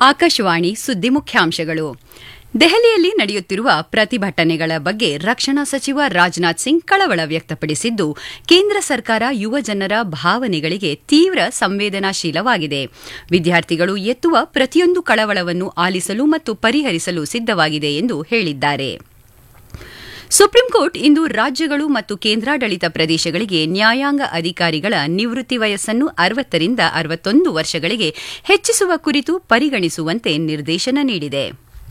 ಆಕಾಶವಾಣಿ ಸುದ್ದಿ ಮುಖ್ಯಾಂಶಗಳು ದೆಹಲಿಯಲ್ಲಿ ನಡೆಯುತ್ತಿರುವ ಪ್ರತಿಭಟನೆಗಳ ಬಗ್ಗೆ ರಕ್ಷಣಾ ಸಚಿವ ರಾಜನಾಥ್ ಸಿಂಗ್ ಕಳವಳ ವ್ಯಕ್ತಪಡಿಸಿದ್ದು ಕೇಂದ್ರ ಸರ್ಕಾರ ಯುವ ಜನರ ಭಾವನೆಗಳಿಗೆ ತೀವ್ರ ಸಂವೇದನಾಶೀಲವಾಗಿದೆ ವಿದ್ಯಾರ್ಥಿಗಳು ಎತ್ತುವ ಪ್ರತಿಯೊಂದು ಕಳವಳವನ್ನು ಆಲಿಸಲು ಮತ್ತು ಪರಿಹರಿಸಲು ಸಿದ್ದವಾಗಿದೆ ಎಂದು ಹೇಳಿದ್ದಾರೆ ಸುಪ್ರೀಂಕೋರ್ಟ್ ಇಂದು ರಾಜ್ಯಗಳು ಮತ್ತು ಕೇಂದ್ರಾಡಳಿತ ಪ್ರದೇಶಗಳಿಗೆ ನ್ಯಾಯಾಂಗ ಅಧಿಕಾರಿಗಳ ನಿವೃತ್ತಿ ವಯಸ್ಸನ್ನು ಅರವತ್ತರಿಂದ ಅರವತ್ತೊಂದು ವರ್ಷಗಳಿಗೆ ಹೆಚ್ಚಿಸುವ ಕುರಿತು ಪರಿಗಣಿಸುವಂತೆ ನಿರ್ದೇಶನ ನೀಡಿದೆ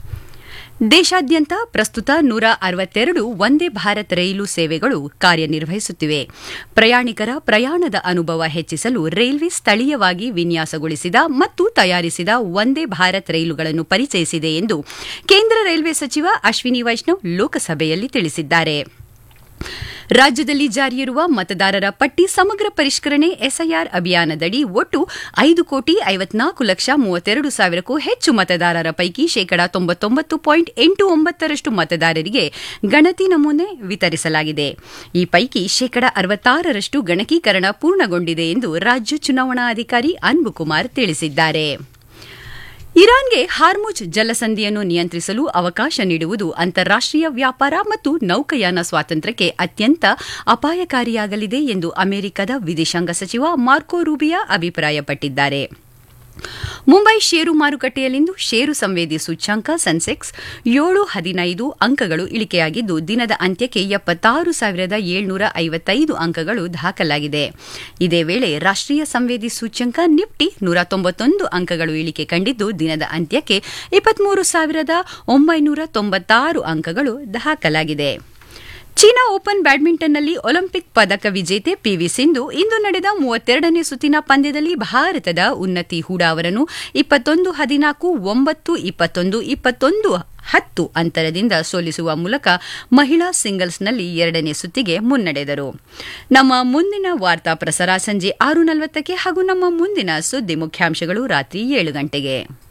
ದೇಶಾದ್ಯಂತ ಪ್ರಸ್ತುತ ನೂರ ಅರವತ್ತೆರಡು ವಂದೇ ಭಾರತ್ ರೈಲು ಸೇವೆಗಳು ಕಾರ್ಯನಿರ್ವಹಿಸುತ್ತಿವೆ ಪ್ರಯಾಣಿಕರ ಪ್ರಯಾಣದ ಅನುಭವ ಹೆಚ್ಚಿಸಲು ರೈಲ್ವೆ ಸ್ಥಳೀಯವಾಗಿ ವಿನ್ಯಾಸಗೊಳಿಸಿದ ಮತ್ತು ತಯಾರಿಸಿದ ವಂದೇ ಭಾರತ್ ರೈಲುಗಳನ್ನು ಪರಿಚಯಿಸಿದೆ ಎಂದು ಕೇಂದ್ರ ರೈಲ್ವೆ ಸಚಿವ ಅಶ್ವಿನಿ ವೈಷ್ಣವ್ ಲೋಕಸಭೆಯಲ್ಲಿ ತಿಳಿಸಿದ್ದಾರೆ ರಾಜ್ಯದಲ್ಲಿ ಜಾರಿಯಿರುವ ಮತದಾರರ ಪಟ್ಟಿ ಸಮಗ್ರ ಪರಿಷ್ಕರಣೆ ಎಸ್ಐಆರ್ ಅಭಿಯಾನದಡಿ ಒಟ್ಟು ಐದು ಕೋಟಿ ಐವತ್ನಾಲ್ಕು ಲಕ್ಷ ಮೂವತ್ತೆರಡು ಸಾವಿರಕ್ಕೂ ಹೆಚ್ಚು ಮತದಾರರ ಪೈಕಿ ಶೇಕಡಾ ತೊಂಬತ್ತೊಂಬತ್ತು ಪಾಯಿಂಟ್ ಎಂಟು ಒಂಬತ್ತರಷ್ಟು ಮತದಾರರಿಗೆ ಗಣತಿ ನಮೂನೆ ವಿತರಿಸಲಾಗಿದೆ ಈ ಪೈಕಿ ಶೇಕಡಾ ಅರವತ್ತಾರರಷ್ಟು ಗಣಕೀಕರಣ ಪೂರ್ಣಗೊಂಡಿದೆ ಎಂದು ರಾಜ್ಯ ಚುನಾವಣಾಧಿಕಾರಿ ಅನ್ಬುಕುಮಾರ್ ತಿಳಿಸಿದ್ದಾರೆ ಇರಾನ್ಗೆ ಹಾರ್ಮುಜ್ ಜಲಸಂಧಿಯನ್ನು ನಿಯಂತ್ರಿಸಲು ಅವಕಾಶ ನೀಡುವುದು ಅಂತಾರಾಷ್ಟೀಯ ವ್ಯಾಪಾರ ಮತ್ತು ನೌಕಾಯಾನ ಸ್ವಾತಂತ್ರ್ಯಕ್ಕೆ ಅತ್ಯಂತ ಅಪಾಯಕಾರಿಯಾಗಲಿದೆ ಎಂದು ಅಮೆರಿಕದ ವಿದೇಶಾಂಗ ಸಚಿವ ಮಾರ್ಕೊ ರೂಬಿಯಾ ಅಭಿಪ್ರಾಯಪಟ್ಟಿದ್ದಾರೆ ಮುಂಬೈ ಷೇರು ಮಾರುಕಟ್ಟೆಯಲ್ಲಿಂದು ಷೇರು ಸಂವೇದಿ ಸೂಚ್ಯಂಕ ಸೆನ್ಸೆಕ್ಸ್ ಏಳು ಹದಿನೈದು ಅಂಕಗಳು ಇಳಿಕೆಯಾಗಿದ್ದು ದಿನದ ಅಂತ್ಯಕ್ಕೆ ಎಪ್ಪತ್ತಾರು ಸಾವಿರದ ಏಳ್ನೂರ ಐವತ್ತೈದು ಅಂಕಗಳು ದಾಖಲಾಗಿದೆ ಇದೇ ವೇಳೆ ರಾಷ್ಟೀಯ ಸಂವೇದಿ ಸೂಚ್ಯಂಕ ನಿಫ್ಟಿ ನೂರ ತೊಂಬತ್ತೊಂದು ಅಂಕಗಳು ಇಳಿಕೆ ಕಂಡಿದ್ದು ದಿನದ ಅಂತ್ಯಕ್ಕೆ ಇಪ್ಪತ್ಮೂರು ಸಾವಿರದ ಒಂಬೈನೂರ ತೊಂಬತ್ತಾರು ಅಂಕಗಳು ದಾಖಲಾಗಿದೆ ಚೀನಾ ಓಪನ್ ಬ್ಯಾಡ್ಮಿಂಟನ್ನಲ್ಲಿ ಒಲಿಂಪಿಕ್ ಪದಕ ವಿಜೇತೆ ಪಿವಿ ಸಿಂಧು ಇಂದು ನಡೆದ ಮೂವತ್ತೆರಡನೇ ಸುತ್ತಿನ ಪಂದ್ಯದಲ್ಲಿ ಭಾರತದ ಉನ್ನತಿ ಹೂಡಾ ಅವರನ್ನು ಇಪ್ಪತ್ತೊಂದು ಹದಿನಾಲ್ಕು ಒಂಬತ್ತು ಇಪ್ಪತ್ತೊಂದು ಇಪ್ಪತ್ತೊಂದು ಹತ್ತು ಅಂತರದಿಂದ ಸೋಲಿಸುವ ಮೂಲಕ ಮಹಿಳಾ ಸಿಂಗಲ್ಸ್ನಲ್ಲಿ ಎರಡನೇ ಸುತ್ತಿಗೆ ಮುನ್ನಡೆದರು ನಮ್ಮ ಮುಂದಿನ ವಾರ್ತಾ ಪ್ರಸಾರ ಸಂಜೆ ಆರು ನಲವತ್ತಕ್ಕೆ ಹಾಗೂ ನಮ್ಮ ಮುಂದಿನ ಸುದ್ದಿ ಮುಖ್ಯಾಂಶಗಳು ರಾತ್ರಿ ಏಳು ಗಂಟೆಗೆ